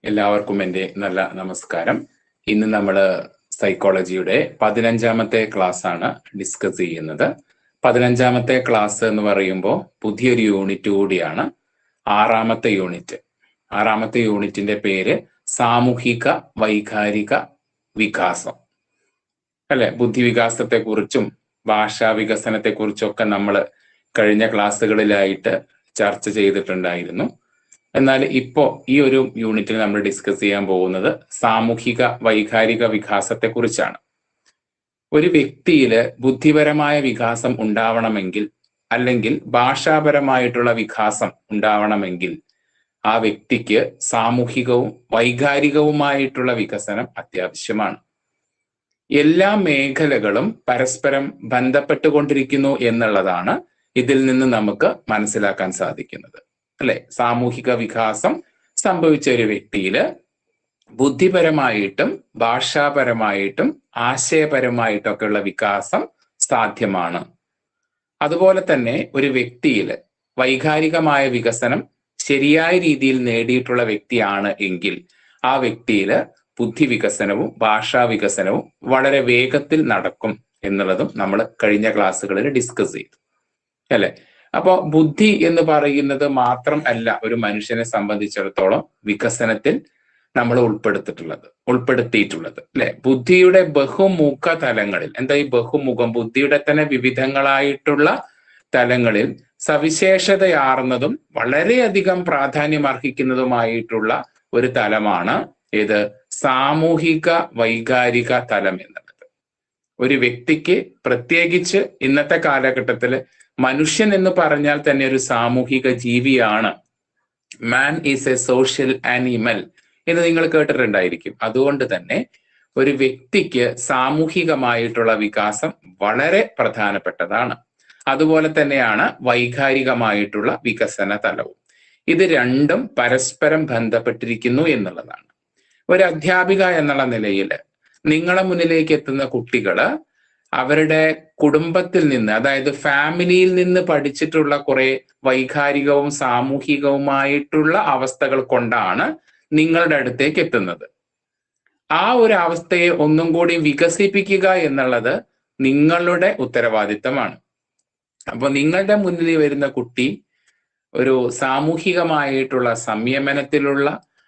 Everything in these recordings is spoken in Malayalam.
എല്ലാവർക്കും എൻ്റെ നല്ല നമസ്കാരം ഇന്ന് നമ്മൾ സൈക്കോളജിയുടെ പതിനഞ്ചാമത്തെ ക്ലാസ് ആണ് ഡിസ്കസ് ചെയ്യുന്നത് പതിനഞ്ചാമത്തെ ക്ലാസ് എന്ന് പറയുമ്പോൾ പുതിയൊരു യൂണിറ്റ് കൂടിയാണ് ആറാമത്തെ യൂണിറ്റ് ആറാമത്തെ യൂണിറ്റിന്റെ പേര് സാമൂഹിക വൈകാരിക വികാസം അല്ലെ ബുദ്ധി വികാസത്തെ കുറിച്ചും ഭാഷാ വികസനത്തെ കുറിച്ചൊക്കെ നമ്മൾ കഴിഞ്ഞ ക്ലാസ്സുകളിലായിട്ട് ചർച്ച ചെയ്തിട്ടുണ്ടായിരുന്നു എന്നാൽ ഇപ്പോ ഈ ഒരു യൂണിറ്റിൽ നമ്മൾ ഡിസ്കസ് ചെയ്യാൻ പോകുന്നത് സാമൂഹിക വൈകാരിക വികാസത്തെ കുറിച്ചാണ് ഒരു വ്യക്തിയില് ബുദ്ധിപരമായ വികാസം ഉണ്ടാവണമെങ്കിൽ അല്ലെങ്കിൽ ഭാഷാപരമായിട്ടുള്ള വികാസം ഉണ്ടാവണമെങ്കിൽ ആ വ്യക്തിക്ക് സാമൂഹികവും വൈകാരികവുമായിട്ടുള്ള വികസനം അത്യാവശ്യമാണ് എല്ലാ മേഖലകളും പരസ്പരം ബന്ധപ്പെട്ടുകൊണ്ടിരിക്കുന്നു എന്നുള്ളതാണ് ഇതിൽ നിന്ന് നമുക്ക് മനസ്സിലാക്കാൻ സാധിക്കുന്നത് അല്ലെ സാമൂഹിക വികാസം സംഭവിച്ച ഒരു വ്യക്തിയില് ബുദ്ധിപരമായിട്ടും ഭാഷാപരമായിട്ടും ആശയപരമായിട്ടൊക്കെയുള്ള വികാസം സാധ്യമാണ് അതുപോലെ തന്നെ ഒരു വ്യക്തിയില് വൈകാരികമായ വികസനം ശരിയായ രീതിയിൽ നേടിയിട്ടുള്ള വ്യക്തിയാണ് എങ്കിൽ ആ വ്യക്തിയില് ബുദ്ധി വികസനവും ഭാഷാ വികസനവും വളരെ വേഗത്തിൽ നടക്കും എന്നുള്ളതും നമ്മൾ കഴിഞ്ഞ ക്ലാസ്സുകളിൽ ഡിസ്കസ് ചെയ്തു അല്ലെ അപ്പോ ബുദ്ധി എന്ന് പറയുന്നത് മാത്രം അല്ല ഒരു മനുഷ്യനെ സംബന്ധിച്ചിടത്തോളം വികസനത്തിൽ നമ്മൾ ഉൾപ്പെടുത്തിയിട്ടുള്ളത് ഉൾപ്പെടുത്തിയിട്ടുള്ളത് അല്ലെ ബുദ്ധിയുടെ ബഹുമുഖ തലങ്ങളിൽ എന്താ ഈ ബഹുമുഖം ബുദ്ധിയുടെ തന്നെ വിവിധങ്ങളായിട്ടുള്ള തലങ്ങളിൽ സവിശേഷതയാർന്നതും വളരെയധികം പ്രാധാന്യം അർഹിക്കുന്നതുമായിട്ടുള്ള ഒരു തലമാണ് ഏത് സാമൂഹിക വൈകാരിക തലം എന്നുള്ളത് ഒരു വ്യക്തിക്ക് പ്രത്യേകിച്ച് ഇന്നത്തെ കാലഘട്ടത്തിൽ മനുഷ്യൻ എന്ന് പറഞ്ഞാൽ തന്നെ ഒരു സാമൂഹിക ജീവിയാണ് man is a social animal എന്ന് നിങ്ങൾ കേട്ടിട്ടുണ്ടായിരിക്കും അതുകൊണ്ട് തന്നെ ഒരു വ്യക്തിക്ക് സാമൂഹികമായിട്ടുള്ള വികാസം വളരെ പ്രധാനപ്പെട്ടതാണ് അതുപോലെ തന്നെയാണ് വൈകാരികമായിട്ടുള്ള വികസന തലവും ഇത് രണ്ടും പരസ്പരം ബന്ധപ്പെട്ടിരിക്കുന്നു എന്നുള്ളതാണ് ഒരു അധ്യാപിക എന്നുള്ള നിലയിൽ നിങ്ങളെ മുന്നിലേക്ക് എത്തുന്ന കുട്ടികള് അവരുടെ കുടുംബത്തിൽ നിന്ന് അതായത് ഫാമിലിയിൽ നിന്ന് പഠിച്ചിട്ടുള്ള കുറെ വൈകാരികവും സാമൂഹികവുമായിട്ടുള്ള അവസ്ഥകൾ കൊണ്ടാണ് നിങ്ങളുടെ അടുത്തേക്ക് എത്തുന്നത് ആ ഒരു അവസ്ഥയെ ഒന്നും കൂടി വികസിപ്പിക്കുക എന്നുള്ളത് നിങ്ങളുടെ ഉത്തരവാദിത്തമാണ് അപ്പൊ നിങ്ങളുടെ മുന്നിൽ വരുന്ന കുട്ടി ഒരു സാമൂഹികമായിട്ടുള്ള സംയമനത്തിലുള്ള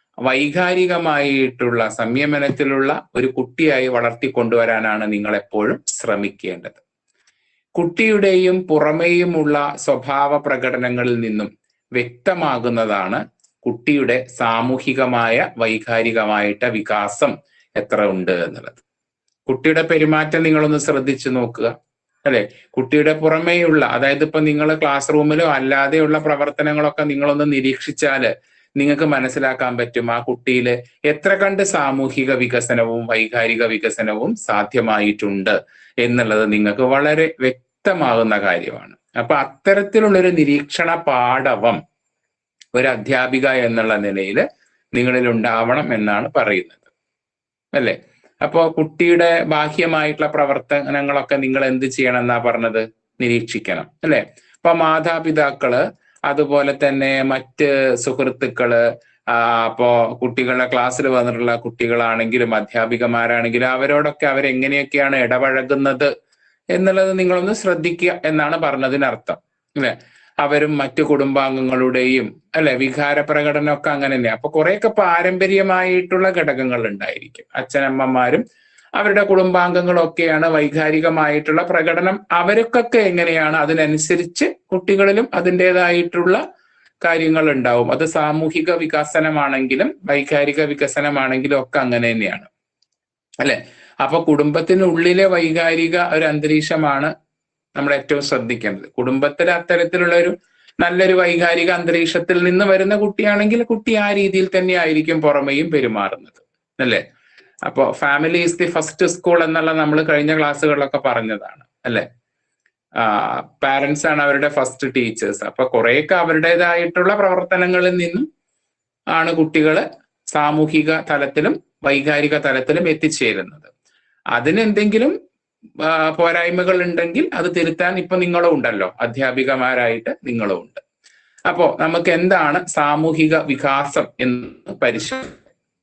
വൈകാരികമായിട്ടുള്ള സംയമനത്തിലുള്ള ഒരു കുട്ടിയായി വളർത്തിക്കൊണ്ടുവരാനാണ് നിങ്ങൾ എപ്പോഴും ശ്രമിക്കേണ്ടത് കുട്ടിയുടെയും പുറമേയുമുള്ള സ്വഭാവ പ്രകടനങ്ങളിൽ നിന്നും വ്യക്തമാകുന്നതാണ് കുട്ടിയുടെ സാമൂഹികമായ വൈകാരികമായിട്ട് വികാസം എത്ര ഉണ്ട് എന്നുള്ളത് കുട്ടിയുടെ പെരുമാറ്റം നിങ്ങളൊന്ന് ശ്രദ്ധിച്ചു നോക്കുക അല്ലെ കുട്ടിയുടെ പുറമേയുള്ള അതായത് ഇപ്പൊ നിങ്ങൾ ക്ലാസ് റൂമിലോ അല്ലാതെയുള്ള പ്രവർത്തനങ്ങളൊക്കെ നിങ്ങളൊന്ന് നിരീക്ഷിച്ചാല് നിങ്ങൾക്ക് മനസ്സിലാക്കാൻ പറ്റും ആ കുട്ടിയിൽ എത്ര കണ്ട് സാമൂഹിക വികസനവും വൈകാരിക വികസനവും സാധ്യമായിട്ടുണ്ട് എന്നുള്ളത് നിങ്ങൾക്ക് വളരെ വ്യക്തമാകുന്ന കാര്യമാണ് അപ്പൊ അത്തരത്തിലുള്ളൊരു നിരീക്ഷണ പാഠവം ഒരു അധ്യാപിക എന്നുള്ള നിലയിൽ നിങ്ങളിൽ ഉണ്ടാവണം എന്നാണ് പറയുന്നത് അല്ലെ അപ്പോ കുട്ടിയുടെ ബാഹ്യമായിട്ടുള്ള പ്രവർത്തനങ്ങളൊക്കെ നിങ്ങൾ എന്ത് ചെയ്യണം എന്നാ പറഞ്ഞത് നിരീക്ഷിക്കണം അല്ലെ അപ്പൊ മാതാപിതാക്കള് അതുപോലെ തന്നെ മറ്റ് സുഹൃത്തുക്കള് അപ്പോ കുട്ടികളുടെ ക്ലാസ്സിൽ വന്നിട്ടുള്ള കുട്ടികളാണെങ്കിലും അധ്യാപികമാരാണെങ്കിലും അവരോടൊക്കെ അവരെങ്ങനെയൊക്കെയാണ് ഇടപഴകുന്നത് എന്നുള്ളത് നിങ്ങളൊന്ന് ശ്രദ്ധിക്കുക എന്നാണ് പറഞ്ഞതിനർത്ഥം അല്ലെ അവരും മറ്റു കുടുംബാംഗങ്ങളുടെയും അല്ലെ വികാര പ്രകടനമൊക്കെ അങ്ങനെ തന്നെ അപ്പൊ കുറെയൊക്കെ പാരമ്പര്യമായിട്ടുള്ള ഘടകങ്ങൾ ഉണ്ടായിരിക്കും അച്ഛനമ്മമാരും അവരുടെ കുടുംബാംഗങ്ങളൊക്കെയാണ് വൈകാരികമായിട്ടുള്ള പ്രകടനം അവർക്കൊക്കെ എങ്ങനെയാണ് അതിനനുസരിച്ച് കുട്ടികളിലും അതിൻ്റെതായിട്ടുള്ള കാര്യങ്ങൾ ഉണ്ടാവും അത് സാമൂഹിക വികസനമാണെങ്കിലും വൈകാരിക വികസനമാണെങ്കിലും ഒക്കെ അങ്ങനെ തന്നെയാണ് അല്ലെ അപ്പൊ കുടുംബത്തിനുള്ളിലെ വൈകാരിക ഒരു അന്തരീക്ഷമാണ് നമ്മൾ ഏറ്റവും ശ്രദ്ധിക്കേണ്ടത് കുടുംബത്തിൽ അത്തരത്തിലുള്ള ഒരു നല്ലൊരു വൈകാരിക അന്തരീക്ഷത്തിൽ നിന്ന് വരുന്ന കുട്ടിയാണെങ്കിൽ കുട്ടി ആ രീതിയിൽ തന്നെ ആയിരിക്കും പുറമെയും പെരുമാറുന്നത് അല്ലേ അപ്പോ family is the first school എന്നുള്ള നമ്മൾ കഴിഞ്ഞ ക്ലാസ്സുകളിലൊക്കെ പറഞ്ഞതാണ് അല്ലെ പാരന്റ്സ് ആണ് അവരുടെ ഫസ്റ്റ് ടീച്ചേഴ്സ് അപ്പൊ കുറെയൊക്കെ അവരുടേതായിട്ടുള്ള പ്രവർത്തനങ്ങളിൽ നിന്നും ആണ് കുട്ടികള് സാമൂഹിക തലത്തിലും വൈകാരിക തലത്തിലും എത്തിച്ചേരുന്നത് അതിനെന്തെങ്കിലും പോരായ്മകൾ ഉണ്ടെങ്കിൽ അത് തിരുത്താൻ ഇപ്പൊ നിങ്ങളും ഉണ്ടല്ലോ അധ്യാപികമാരായിട്ട് നിങ്ങളും ഉണ്ട് അപ്പോ നമുക്ക് എന്താണ് സാമൂഹിക വികാസം എന്ന് പരിശോധിക്കാം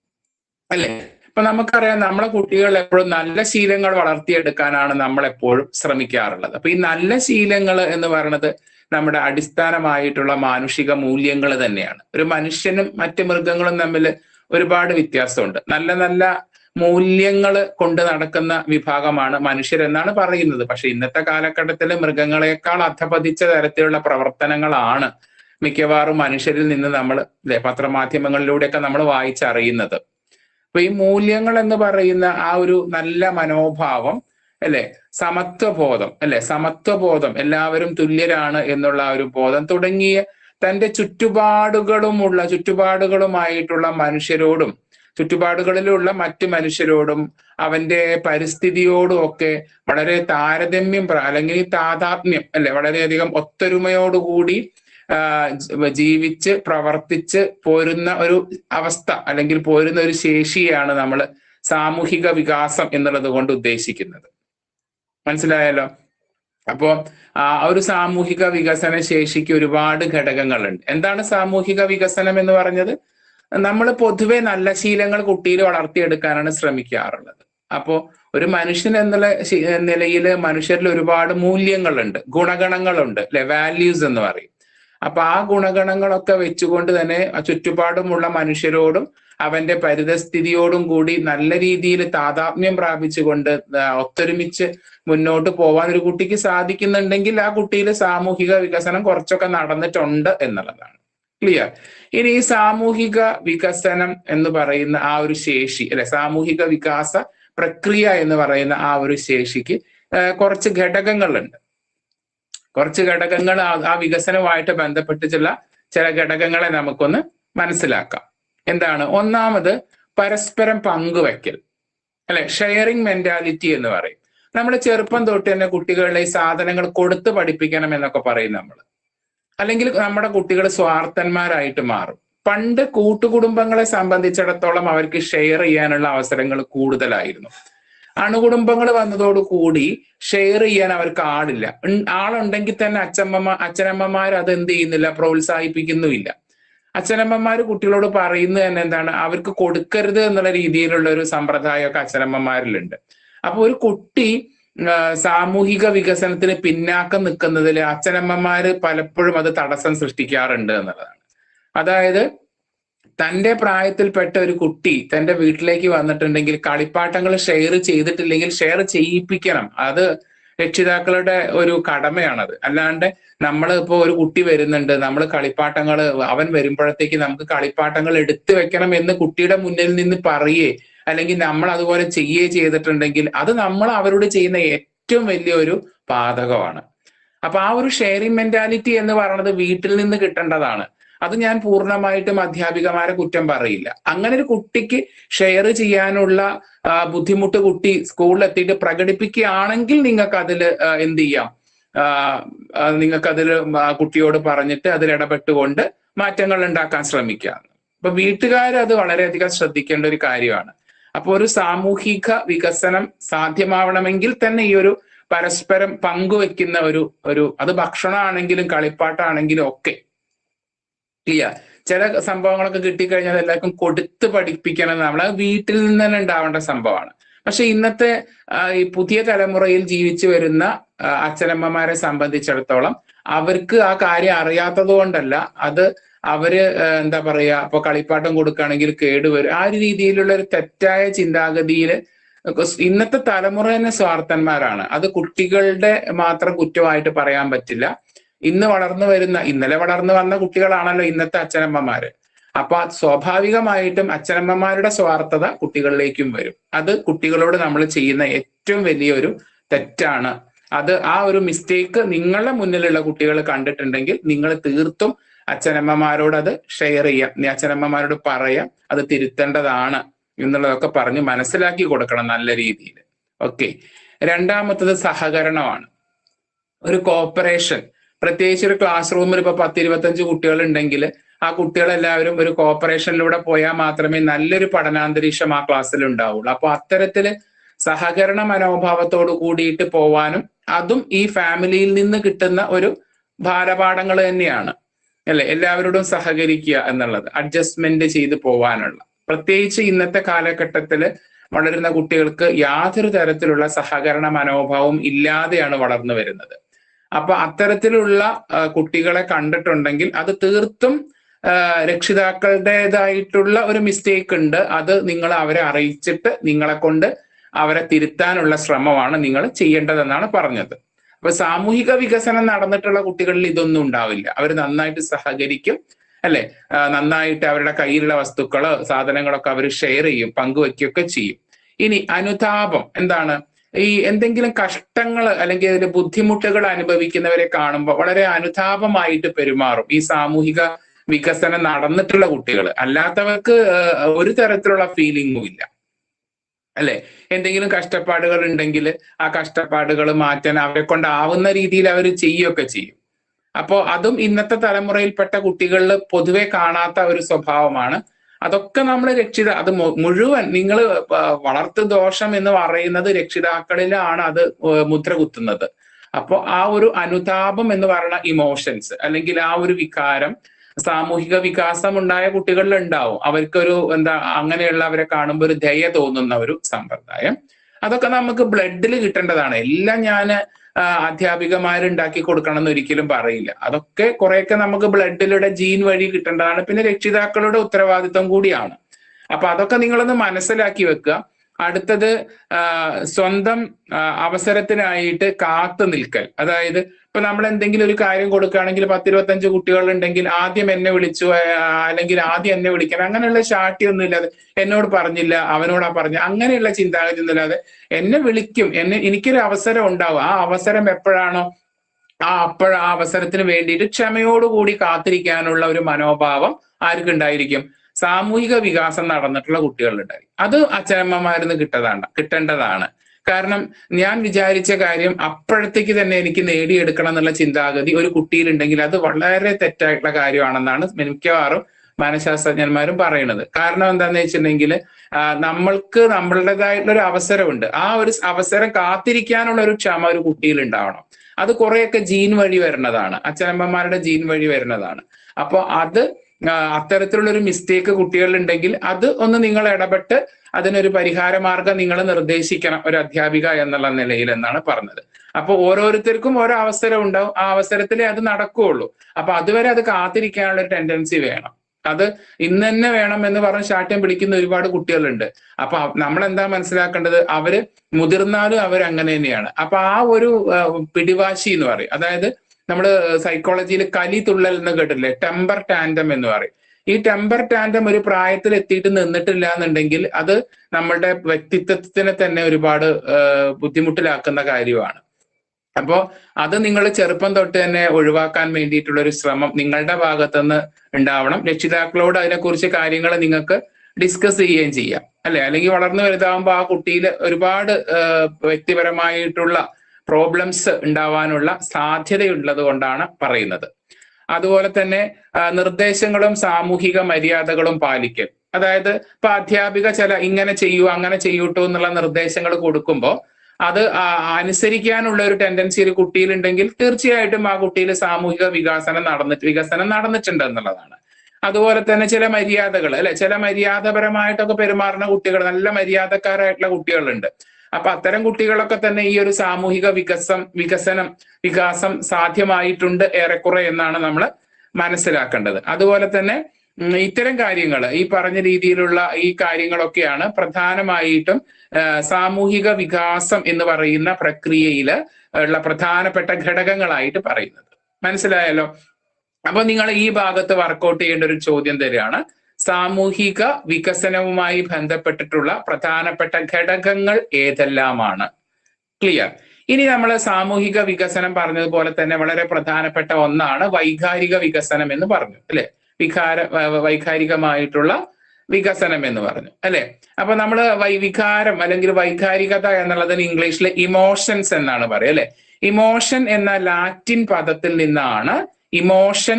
അല്ലെ ഇപ്പൊ നമുക്കറിയാം നമ്മളെ കുട്ടികൾ എപ്പോഴും നല്ല ശീലങ്ങൾ വളർത്തിയെടുക്കാനാണ് നമ്മൾ എപ്പോഴും ശ്രമിക്കാറുള്ളത് അപ്പൊ ഈ നല്ല ശീലങ്ങൾ എന്ന് പറയുന്നത് നമ്മുടെ അടിസ്ഥാനമായിട്ടുള്ള മാനുഷിക മൂല്യങ്ങൾ തന്നെയാണ് ഒരു മനുഷ്യനും മറ്റ് മൃഗങ്ങളും തമ്മിൽ ഒരുപാട് വ്യത്യാസമുണ്ട് നല്ല നല്ല മൂല്യങ്ങൾ കൊണ്ട് നടക്കുന്ന വിഭാഗമാണ് മനുഷ്യരെന്നാണ് പറയുന്നത് പക്ഷെ ഇന്നത്തെ കാലഘട്ടത്തിൽ മൃഗങ്ങളെക്കാൾ അധപതിച്ച തരത്തിലുള്ള പ്രവർത്തനങ്ങളാണ് മിക്കവാറും മനുഷ്യരിൽ നിന്ന് നമ്മൾ പത്രമാധ്യമങ്ങളിലൂടെയൊക്കെ നമ്മൾ വായിച്ചറിയുന്നത് അപ്പൊ ഈ മൂല്യങ്ങൾ എന്ന് പറയുന്ന ആ ഒരു നല്ല മനോഭാവം അല്ലെ സമത്വബോധം അല്ലെ സമത്വബോധം എല്ലാവരും തുല്യരാണ് എന്നുള്ള ആ ഒരു ബോധം തുടങ്ങിയ തന്റെ ചുറ്റുപാടുകളുമുള്ള ചുറ്റുപാടുകളുമായിട്ടുള്ള മനുഷ്യരോടും ചുറ്റുപാടുകളിലുള്ള മറ്റു മനുഷ്യരോടും അവന്റെ പരിസ്ഥിതിയോടും ഒക്കെ വളരെ താരതമ്യം പ്ര- അല്ലെങ്കിൽ താതാത്മ്യം അല്ലെ വളരെയധികം ഒത്തൊരുമയോടുകൂടി ആ, ജ- ജീവിച്ച് പ്രവർത്തിച്ച് പോരുന്ന ഒരു അവസ്ഥ അല്ലെങ്കിൽ പോരുന്ന ഒരു ശേഷിയാണ് നമ്മൾ സാമൂഹിക വികാസം എന്നുള്ളത് കൊണ്ട് ഉദ്ദേശിക്കുന്നത് മനസ്സിലായല്ലോ അപ്പോ ആ ഒരു സാമൂഹിക വികസന ശേഷിക്ക് ഒരുപാട് ഘടകങ്ങളുണ്ട് എന്താണ് സാമൂഹിക വികസനം എന്ന് പറഞ്ഞത് നമ്മൾ പൊതുവെ നല്ല ശീലങ്ങൾ കുട്ടിയിൽ വളർത്തിയെടുക്കാനാണ് ശ്രമിക്കാറുള്ളത് അപ്പോ ഒരു മനുഷ്യൻ എന്നുള്ള നിലയിൽ മനുഷ്യരിൽ ഒരുപാട് മൂല്യങ്ങളുണ്ട് ഗുണഗണങ്ങളുണ്ട് അല്ലെ വാല്യൂസ് എന്ന് പറയും അപ്പൊ ആ ഗുണഗണങ്ങളൊക്കെ വെച്ചുകൊണ്ട് തന്നെ ആ ചുറ്റുപാടുമുള്ള മനുഷ്യരോടും അവന്റെ പരിതസ്ഥിതിയോടും കൂടി നല്ല രീതിയിൽ താതാത്മ്യം പ്രാപിച്ചുകൊണ്ട് ആ, ഒത്തൊരുമിച്ച് മുന്നോട്ട് പോവാൻ ഒരു കുട്ടിക്ക് സാധിക്കുന്നുണ്ടെങ്കിൽ ആ കുട്ടിയിൽ സാമൂഹിക വികസനം കുറച്ചൊക്കെ നടന്നിട്ടുണ്ട് എന്നുള്ളതാണ് ക്ലിയർ ഇനി ഈ സാമൂഹിക വികസനം എന്ന് പറയുന്ന ആ ഒരു ശേഷി അല്ലെ സാമൂഹിക വികാസ പ്രക്രിയ എന്ന് പറയുന്ന ആ ഒരു ശേഷിക്ക് ആ, കുറച്ച് ഘടകങ്ങളുണ്ട് കുറച്ച് ഘടകങ്ങൾ ആ- ആ വികസനവുമായിട്ട് ബന്ധപ്പെട്ട് ചില ചില ഘടകങ്ങളെ നമുക്കൊന്ന് മനസ്സിലാക്കാം എന്താണ് ഒന്നാമത് പരസ്പരം പങ്കുവെക്കൽ അല്ലെ ഷെയറിംഗ് മെന്റാലിറ്റി എന്ന് പറയും നമ്മൾ ചെറുപ്പം തൊട്ട് തന്നെ കുട്ടികളെ ഈ സാധനങ്ങൾ കൊടുത്ത് പഠിപ്പിക്കണം എന്നൊക്കെ പറയും നമ്മൾ അല്ലെങ്കിൽ നമ്മുടെ കുട്ടികൾ സ്വാർത്ഥന്മാരായിട്ട് മാറും പണ്ട് കൂട്ടുകുടുംബങ്ങളെ സംബന്ധിച്ചിടത്തോളം അവർക്ക് ഷെയർ ചെയ്യാനുള്ള അവസരങ്ങൾ കൂടുതലായിരുന്നു അണുകുടുംബങ്ങൾ വന്നതോടുകൂടി ഷെയർ ചെയ്യാൻ അവർക്ക് ആളില്ല ഉം, ആളുണ്ടെങ്കിൽ തന്നെ അച്ഛമ്മ അച്ഛനമ്മമാർ അത് എന്ത് ചെയ്യുന്നില്ല പ്രോത്സാഹിപ്പിക്കുന്നുമില്ല അച്ഛനമ്മമാർ കുട്ടികളോട് പറയുന്നത് തന്നെ എന്താണ് അവർക്ക് കൊടുക്കരുത് എന്നുള്ള രീതിയിലുള്ള ഒരു സമ്പ്രദായമൊക്കെ അച്ഛനമ്മമാരിലുണ്ട് അപ്പൊ ഒരു കുട്ടി ആ, സാമൂഹിക വികസനത്തിന് പിന്നാക്കം നിൽക്കുന്നതിൽ അച്ഛനമ്മമാര് പലപ്പോഴും അത് തടസ്സം സൃഷ്ടിക്കാറുണ്ട് എന്നുള്ളതാണ് അതായത് തന്റെ പ്രായത്തിൽപ്പെട്ട ഒരു കുട്ടി തന്റെ വീട്ടിലേക്ക് വന്നിട്ടുണ്ടെങ്കിൽ കളിപ്പാട്ടങ്ങൾ ഷെയർ ചെയ്തിട്ടില്ലെങ്കിൽ ഷെയർ ചെയ്യിപ്പിക്കണം അത് രക്ഷിതാക്കളുടെ ഒരു കടമയാണത് അല്ലാണ്ട് നമ്മൾ ഇപ്പോൾ ഒരു കുട്ടി വരുന്നുണ്ട് നമ്മൾ കളിപ്പാട്ടങ്ങൾ അവൻ വരുമ്പോഴത്തേക്ക് നമുക്ക് കളിപ്പാട്ടങ്ങൾ എടുത്തു വെക്കണം എന്ന് കുട്ടിയുടെ മുന്നിൽ നിന്ന് പറയേ അല്ലെങ്കിൽ നമ്മൾ അതുപോലെ ചെയ്യേ ചെയ്തിട്ടുണ്ടെങ്കിൽ അത് നമ്മൾ അവരോട് ചെയ്യുന്ന ഏറ്റവും വലിയൊരു പാതകമാണ് അപ്പൊ ആ ഒരു ഷെയറിംഗ് മെന്റാലിറ്റി എന്ന് പറയുന്നത് വീട്ടിൽ നിന്ന് കിട്ടേണ്ടതാണ് അത് ഞാൻ പൂർണ്ണമായിട്ടും അധ്യാപികമാരെ കുറ്റം പറയില്ല അങ്ങനെ ഒരു കുട്ടിക്ക് ഷെയർ ചെയ്യാനുള്ള ആ, ബുദ്ധിമുട്ട് കുട്ടി സ്കൂളിൽ എത്തിയിട്ട് പ്രകടിപ്പിക്കുകയാണെങ്കിൽ നിങ്ങൾക്ക് അതിൽ എന്ത് ചെയ്യാം നിങ്ങൾക്ക് അതിൽ കുട്ടിയോട് പറഞ്ഞിട്ട് അതിൽ ഇടപെട്ടുകൊണ്ട് മാറ്റങ്ങൾ ഉണ്ടാക്കാൻ ശ്രമിക്കാം അപ്പൊ വീട്ടുകാർ അത് വളരെയധികം ശ്രദ്ധിക്കേണ്ട ഒരു കാര്യമാണ് അപ്പൊ ഒരു സാമൂഹിക വികസനം സാധ്യമാവണമെങ്കിൽ തന്നെ ഈ ഒരു പരസ്പരം പങ്കുവെക്കുന്ന ഒരു ഒരു അത് ഭക്ഷണമാണെങ്കിലും കളിപ്പാട്ടാണെങ്കിലും ഒക്കെ ക്ലിയർ ചില സംഭവങ്ങളൊക്കെ കിട്ടിക്കഴിഞ്ഞാൽ എല്ലാവർക്കും കൊടുത്ത് പഠിപ്പിക്കണം നമ്മൾ വീട്ടിൽ നിന്ന് തന്നെ ഉണ്ടാവേണ്ട സംഭവമാണ് പക്ഷെ ഇന്നത്തെ ആ, ഈ പുതിയ തലമുറയിൽ ജീവിച്ചു വരുന്ന ആ, അച്ഛനമ്മമാരെ സംബന്ധിച്ചിടത്തോളം അവർക്ക് ആ കാര്യം അറിയാത്തത് കൊണ്ടല്ല അത് അവര് ആ, എന്താ പറയാ ഇപ്പൊ കളിപ്പാട്ടം കൊടുക്കുകയാണെങ്കിൽ കേടുവരും ആ ഒരു രീതിയിലുള്ള ഒരു തെറ്റായ ചിന്താഗതിയിൽ ഇന്നത്തെ തലമുറ തന്നെ സ്വാർത്ഥന്മാരാണ് അത് കുട്ടികളുടെ മാത്രം കുറ്റമായിട്ട് പറയാൻ പറ്റില്ല ഇന്ന് വളർന്നു വരുന്ന ഇന്നലെ വളർന്നു വന്ന കുട്ടികളാണല്ലോ ഇന്നത്തെ അച്ഛനമ്മമാര് അപ്പൊ അത് സ്വാഭാവികമായിട്ടും അച്ഛനമ്മമാരുടെ സ്വാർത്ഥത കുട്ടികളിലേക്കും വരും അത് കുട്ടികളോട് നമ്മൾ ചെയ്യുന്ന ഏറ്റവും വലിയൊരു തെറ്റാണ് അത് ആ ഒരു മിസ്റ്റേക്ക് നിങ്ങളുടെ മുന്നിലുള്ള കുട്ടികൾ കണ്ടിട്ടുണ്ടെങ്കിൽ നിങ്ങൾ തീർത്തും അച്ഛനമ്മമാരോട് അത് ഷെയർ ചെയ്യാം നീ അച്ഛനമ്മമാരോട് പറയാം അത് തിരുത്തേണ്ടതാണ് എന്നുള്ളതൊക്കെ പറഞ്ഞ് മനസ്സിലാക്കി കൊടുക്കണം നല്ല രീതിയിൽ ഓക്കെ രണ്ടാമത്തത് സഹകരണമാണ് ഒരു കോപ്പറേഷൻ പ്രത്യേകിച്ച് ഒരു ക്ലാസ് റൂമിൽ ഇപ്പൊ പത്ത് ഇരുപത്തഞ്ച് കുട്ടികൾ ഉണ്ടെങ്കിൽ ആ കുട്ടികളെല്ലാവരും ഒരു കോപ്പറേഷനിലൂടെ പോയാൽ മാത്രമേ നല്ലൊരു പഠനാന്തരീക്ഷം ആ ക്ലാസ്സിൽ ഉണ്ടാവുള്ളൂ അപ്പൊ അത്തരത്തില് സഹകരണ മനോഭാവത്തോട് കൂടിയിട്ട് പോവാനും അതും ഈ ഫാമിലിയിൽ നിന്ന് കിട്ടുന്ന ഒരു ബാലപാഠങ്ങൾ തന്നെയാണ് അല്ലെ എല്ലാവരോടും സഹകരിക്കുക എന്നുള്ളത് അഡ്ജസ്റ്റ്മെന്റ് ചെയ്ത് പോവാനുള്ള പ്രത്യേകിച്ച് ഇന്നത്തെ കാലഘട്ടത്തിൽ വളരുന്ന കുട്ടികൾക്ക് യാതൊരു തരത്തിലുള്ള സഹകരണ മനോഭാവവും ഇല്ലാതെയാണ് വളർന്നു വരുന്നത് അപ്പൊ അത്തരത്തിലുള്ള ആ, കുട്ടികളെ കണ്ടിട്ടുണ്ടെങ്കിൽ അത് തീർത്തും ആ, രക്ഷിതാക്കളുടേതായിട്ടുള്ള ഒരു മിസ്റ്റേക്ക് ഉണ്ട് അത് നിങ്ങൾ അവരെ അറിയിച്ചിട്ട് നിങ്ങളെ കൊണ്ട് അവരെ തിരുത്താനുള്ള ശ്രമമാണ് നിങ്ങൾ ചെയ്യേണ്ടതെന്നാണ് പറഞ്ഞത് അപ്പൊ സാമൂഹിക വികസനം നടന്നിട്ടുള്ള കുട്ടികളിൽ ഇതൊന്നും ഉണ്ടാവില്ല അവർ നന്നായിട്ട് സഹകരിക്കും അല്ലെ ആ, നന്നായിട്ട് അവരുടെ കയ്യിലുള്ള വസ്തുക്കള് സാധനങ്ങളൊക്കെ അവർ ഷെയർ ചെയ്യും പങ്കുവെക്കുകയൊക്കെ ചെയ്യും ഇനി അനുതാപം എന്താണ് ഈ എന്തെങ്കിലും കഷ്ടങ്ങൾ അല്ലെങ്കിൽ അതിന്റെ ബുദ്ധിമുട്ടുകൾ അനുഭവിക്കുന്നവരെ കാണുമ്പോൾ വളരെ അനുതാപമായിട്ട് പെരുമാറും ഈ സാമൂഹിക വികസനം നടന്നിട്ടുള്ള കുട്ടികൾ അല്ലാത്തവർക്ക് ആ, ഒരു തരത്തിലുള്ള ഫീലിംഗും ഇല്ല അല്ലെ എന്തെങ്കിലും കഷ്ടപ്പാടുകൾ ഉണ്ടെങ്കിൽ ആ കഷ്ടപ്പാടുകൾ മാറ്റാൻ അവരെ കൊണ്ടാവുന്ന രീതിയിൽ അവർ ചെയ്യുകയൊക്കെ ചെയ്യും അപ്പോ അതും ഇന്നത്തെ തലമുറയിൽപ്പെട്ട കുട്ടികളിൽ പൊതുവെ കാണാത്ത ഒരു സ്വഭാവമാണ് അതൊക്കെ നമ്മൾ രക്ഷിത അത് മു- മുഴുവൻ നിങ്ങൾ വളർത്തു ദോഷം എന്ന് പറയുന്നത് രക്ഷിതാക്കളിലാണ് അത് ഏഹ് മുദ്ര കുത്തുന്നത് അപ്പോൾ ആ ഒരു അനുതാപം എന്ന് പറയുന്ന ഇമോഷൻസ് അല്ലെങ്കിൽ ആ ഒരു വികാരം സാമൂഹിക വികാസം ഉണ്ടായ കുട്ടികളിൽ ഉണ്ടാവും അവർക്കൊരു എന്താ അങ്ങനെയുള്ളവരെ കാണുമ്പോൾ ഒരു ദയ തോന്നുന്ന ഒരു സമ്പ്രദായം അതൊക്കെ നമുക്ക് ബ്ലഡിൽ കിട്ടേണ്ടതാണ് എല്ലാം ഞാൻ അധ്യാപികമാരുണ്ടാക്കി കൊടുക്കണം എന്ന് ഒരിക്കലും പറയില്ല അതൊക്കെ കുറെയൊക്കെ നമുക്ക് ബ്ലഡിലൂടെ ജീൻ വഴി കിട്ടേണ്ടതാണ് പിന്നെ രക്ഷിതാക്കളുടെ ഉത്തരവാദിത്വം കൂടിയാണ് അപ്പൊ അതൊക്കെ നിങ്ങളൊന്ന് മനസ്സിലാക്കി വെക്കുക അടുത്തത് ആ, സ്വന്തം ആ, അവസരത്തിനായിട്ട് കാത്തു നിൽക്കൽ അതായത് ഇപ്പൊ നമ്മൾ എന്തെങ്കിലും ഒരു കാര്യം കൊടുക്കുകയാണെങ്കിൽ പത്തിരുപത്തഞ്ച് കുട്ടികൾ ഉണ്ടെങ്കിൽ ആദ്യം എന്നെ വിളിച്ചു ആ, അല്ലെങ്കിൽ ആദ്യം എന്നെ വിളിക്കണം അങ്ങനെയുള്ള ശാഠ്യമൊന്നും ഇല്ലാതെ എന്നോട് പറഞ്ഞില്ല അവനോടാ പറഞ്ഞ അങ്ങനെയുള്ള ചിന്താഗതി ഒന്നുമില്ലാതെ എന്നെ വിളിക്കും എന്നെ എനിക്കൊരു അവസരം ഉണ്ടാവും ആ അവസരം എപ്പോഴാണോ ആ അപ്പോഴ ആ അവസരത്തിന് വേണ്ടിയിട്ട് ക്ഷമയോടുകൂടി കാത്തിരിക്കാനുള്ള ഒരു മനോഭാവം ആർക്കുണ്ടായിരിക്കും സാമൂഹിക വികാസം നടന്നിട്ടുള്ള കുട്ടികളുണ്ടായി അത് അച്ഛനമ്മമാരിന്ന് കിട്ടതാണ് കിട്ടേണ്ടതാണ് കാരണം ഞാൻ വിചാരിച്ച കാര്യം അപ്പോഴത്തേക്ക് തന്നെ എനിക്ക് നേടിയെടുക്കണം എന്നുള്ള ചിന്താഗതി ഒരു കുട്ടിയിലുണ്ടെങ്കിൽ അത് വളരെ തെറ്റായിട്ടുള്ള കാര്യമാണെന്നാണ് മിക്കവാറും മനഃശാസ്ത്രജ്ഞന്മാരും പറയുന്നത് കാരണം എന്താന്ന് വെച്ചിട്ടുണ്ടെങ്കിൽ നമ്മൾക്ക് നമ്മളുടേതായിട്ടുള്ള ഒരു അവസരമുണ്ട് ആ ഒരു അവസരം കാത്തിരിക്കാനുള്ള ഒരു ക്ഷമ ഒരു കുട്ടിയിൽ ഉണ്ടാവണം അത് കുറെയൊക്കെ ജീൻ വഴി വരുന്നതാണ് അച്ഛനമ്മമാരുടെ ജീൻ വഴി വരുന്നതാണ് അപ്പൊ അത് ആ, അത്തരത്തിലുള്ള ഒരു മിസ്റ്റേക്ക് കുട്ടികളിലുണ്ടെങ്കിൽ അത് ഒന്ന് നിങ്ങൾ ഇടപെട്ട് അതിനൊരു പരിഹാര മാർഗം നിങ്ങൾ നിർദ്ദേശിക്കണം ഒരു അധ്യാപിക എന്നുള്ള നിലയിൽ എന്നാണ് പറഞ്ഞത് അപ്പൊ ഓരോരുത്തർക്കും ഓരോ അവസരം ഉണ്ടാവും ആ അവസരത്തിലേ അത് നടക്കുകയുള്ളൂ അപ്പൊ അതുവരെ അത് കാത്തിരിക്കാനുള്ള ഒരു ടെൻഡൻസി വേണം അത് ഇന്ന് തന്നെ വേണം എന്ന് പറഞ്ഞ് ശാഠ്യം പിടിക്കുന്ന ഒരുപാട് കുട്ടികളുണ്ട് അപ്പൊ നമ്മൾ എന്താ മനസ്സിലാക്കേണ്ടത് അവര് മുതിർന്നാലും അവർ അങ്ങനെ തന്നെയാണ് അപ്പൊ ആ ഒരു ആ, പിടിവാശി എന്ന് പറയും അതായത് നമ്മൾ സൈക്കോളജിയിൽ കലി തുള്ളൽ എന്ന് കേട്ടില്ലേ ടെമ്പർ ടാൻഡം എന്ന് പറയും ഈ ടെമ്പർ ടാൻഡം ഒരു പ്രായത്തിൽ എത്തിയിട്ട് നിന്നിട്ടില്ല എന്നുണ്ടെങ്കിൽ അത് നമ്മളുടെ വ്യക്തിത്വത്തിനെ തന്നെ ഒരുപാട് ആ, ബുദ്ധിമുട്ടിലാക്കുന്ന കാര്യമാണ് അപ്പോ അത് നിങ്ങൾ ചെറുപ്പം തൊട്ട് തന്നെ ഒഴിവാക്കാൻ വേണ്ടിയിട്ടുള്ള ഒരു ശ്രമം നിങ്ങളുടെ ഭാഗത്തുനിന്ന് ഉണ്ടാവണം രക്ഷിതാക്കളോട് അതിനെക്കുറിച്ച് കാര്യങ്ങൾ നിങ്ങൾക്ക് ഡിസ്കസ് ചെയ്യുകയും ചെയ്യാം അല്ലെ അല്ലെങ്കിൽ വളർന്നു വലുതാകുമ്പോൾ ആ കുട്ടിയിൽ ഒരുപാട് ആ, വ്യക്തിപരമായിട്ടുള്ള പ്രോബ്ലംസ് ഉണ്ടാവാനുള്ള സാധ്യതയുള്ളത് കൊണ്ടാണ് പറയുന്നത് അതുപോലെ തന്നെ ആ, നിർദ്ദേശങ്ങളും സാമൂഹിക മര്യാദകളും പാലിക്കൽ അതായത് ഇപ്പൊ അധ്യാപിക ചില ഇങ്ങനെ ചെയ്യൂ അങ്ങനെ ചെയ്യൂട്ടോ എന്നുള്ള നിർദ്ദേശങ്ങൾ കൊടുക്കുമ്പോൾ അത് ആ, അനുസരിക്കാനുള്ള ഒരു ടെൻഡൻസി ഒരു കുട്ടിയിലുണ്ടെങ്കിൽ തീർച്ചയായിട്ടും ആ കുട്ടിയിൽ സാമൂഹിക വികാസനം നടന്നിട്ട് വികസനം നടന്നിട്ടുണ്ട് എന്നുള്ളതാണ് അതുപോലെ തന്നെ ചില മര്യാദകൾ അല്ലെ ചില മര്യാദപരമായിട്ടൊക്കെ പെരുമാറുന്ന കുട്ടികൾ നല്ല മര്യാദക്കാരായിട്ടുള്ള കുട്ടികളുണ്ട് അപ്പൊ അത്തരം കുട്ടികളൊക്കെ തന്നെ ഈ ഒരു സാമൂഹിക വികസം വികസനം വികാസം സാധ്യമായിട്ടുണ്ട് ഏറെക്കുറെ എന്നാണ് നമ്മൾ മനസ്സിലാക്കേണ്ടത് അതുപോലെ തന്നെ ഉം, ഇത്തരം കാര്യങ്ങൾ ഈ പറഞ്ഞ രീതിയിലുള്ള ഈ കാര്യങ്ങളൊക്കെയാണ് പ്രധാനമായിട്ടും ആ, സാമൂഹിക വികാസം എന്ന് പറയുന്ന പ്രക്രിയയിൽ ഉള്ള പ്രധാനപ്പെട്ട ഘടകങ്ങളായിട്ട് പറയുന്നത് മനസ്സിലായല്ലോ അപ്പൊ നിങ്ങൾ ഈ ഭാഗത്ത് വർക്കൗട്ട് ചെയ്യേണ്ട ഒരു ചോദ്യം തരികയാണ് സാമൂഹിക വികസനവുമായി ബന്ധപ്പെട്ടിട്ടുള്ള പ്രധാനപ്പെട്ട ഘടകങ്ങൾ ഏതെല്ലാമാണ് ക്ലിയർ ഇനി നമ്മൾ സാമൂഹിക വികസനം പറഞ്ഞതുപോലെ തന്നെ വളരെ പ്രധാനപ്പെട്ട ഒന്നാണ് വൈകാരിക വികസനം എന്ന് പറഞ്ഞു അല്ലെ വികാര വ- വൈകാരികമായിട്ടുള്ള വികസനം എന്ന് പറഞ്ഞു അല്ലെ അപ്പൊ നമ്മൾ വികാരം അല്ലെങ്കിൽ വൈകാരികത എന്നുള്ളതിന് ഇംഗ്ലീഷിൽ ഇമോഷൻസ് എന്നാണ് പറയുക അല്ലെ ഇമോഷൻ എന്ന ലാറ്റിൻ പദത്തിൽ നിന്നാണ് ഇമോഷൻ